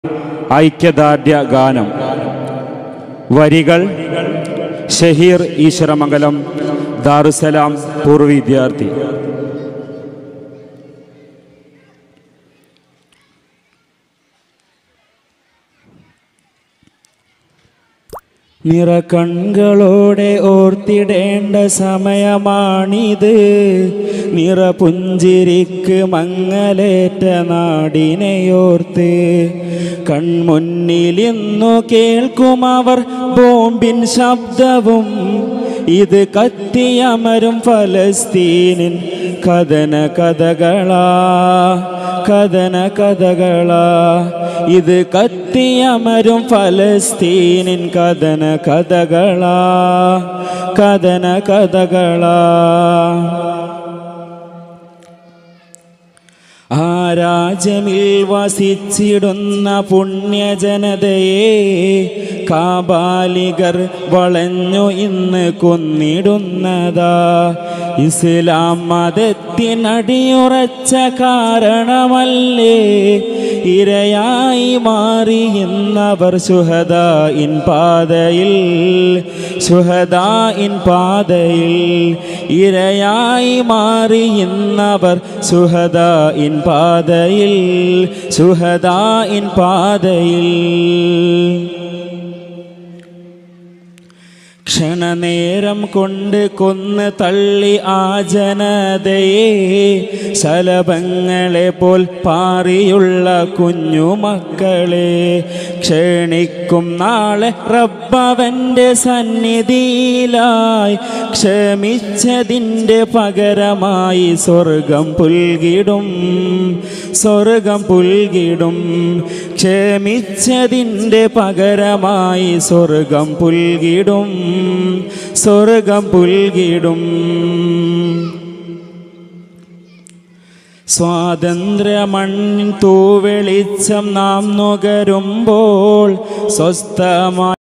ഐക്യദാർഢ്യ ഗാനം വരികൾ ഷഹീർ ഈശ്വരമംഗലം ദാറുസലാം പൂർവ്വ വിദ്യാർത്ഥി നിറകൺകളോടെ ഓർത്തിടേണ്ട സമയമാണിത് നിറപുഞ്ചിരിക്ക് മങ്ങലേറ്റ നാടിനെയോർത്ത് കൺമുന്നിൽ ഇന്നു കേൾക്കും അവർ ബോംബിൻ ശബ്ദവും ഇത് കത്തിയമരും ഫലസ്തീനിൻ കഥന കഥകളാ കഥന കഥകളാ ഇത് കത്തിയമരും ഫലസ്തീനിൻ കഥന കഥകളാ കഥന കഥകളാ ആ രാജ്യമിൽ വസിച്ചിടുന്ന പുണ്യജനതയെ കാബാലികർ വളഞ്ഞു ഇന്ന് കൊന്നിടുന്നതാ ഇസ്ലാം മതത്തിനടിയുറച്ച കാരണമല്ലേ ഇരയായി മാറി ഇന്നവർ സുഹദ ഇൻ പാതയിൽ സുഹദ ഇൻ പാതയിൽ ഇരയായി മാറി ഇന്നവർ സുഹദ ഇൻ പാതയിൽ സുഹദ ഇൻ പാതയിൽ ക്ഷണനേരം കൊണ്ട് കൊന്ന് തള്ളി ആ ജനതയെ ശലഭങ്ങളെ പോൽ പാറിയുള്ള കുഞ്ഞുമക്കളെ ക്ഷണിക്കും നാളെ റബ്ബവൻ്റെ സന്നിധിയിലായി ക്ഷമിച്ചതിൻ്റെ പകരമായി സ്വർഗം പുൽകിടും സ്വർഗം പുൽകിടും ക്ഷമിച്ചതിൻ്റെ പകരമായി സ്വർഗം പുൽകിടും സ്വർഗം പുൽകിടും സ്വാതന്ത്ര്യമണ്ണിൻ തൂവെളിച്ചം നാം നുകരുമ്പോൾ സ്വസ്ഥമായി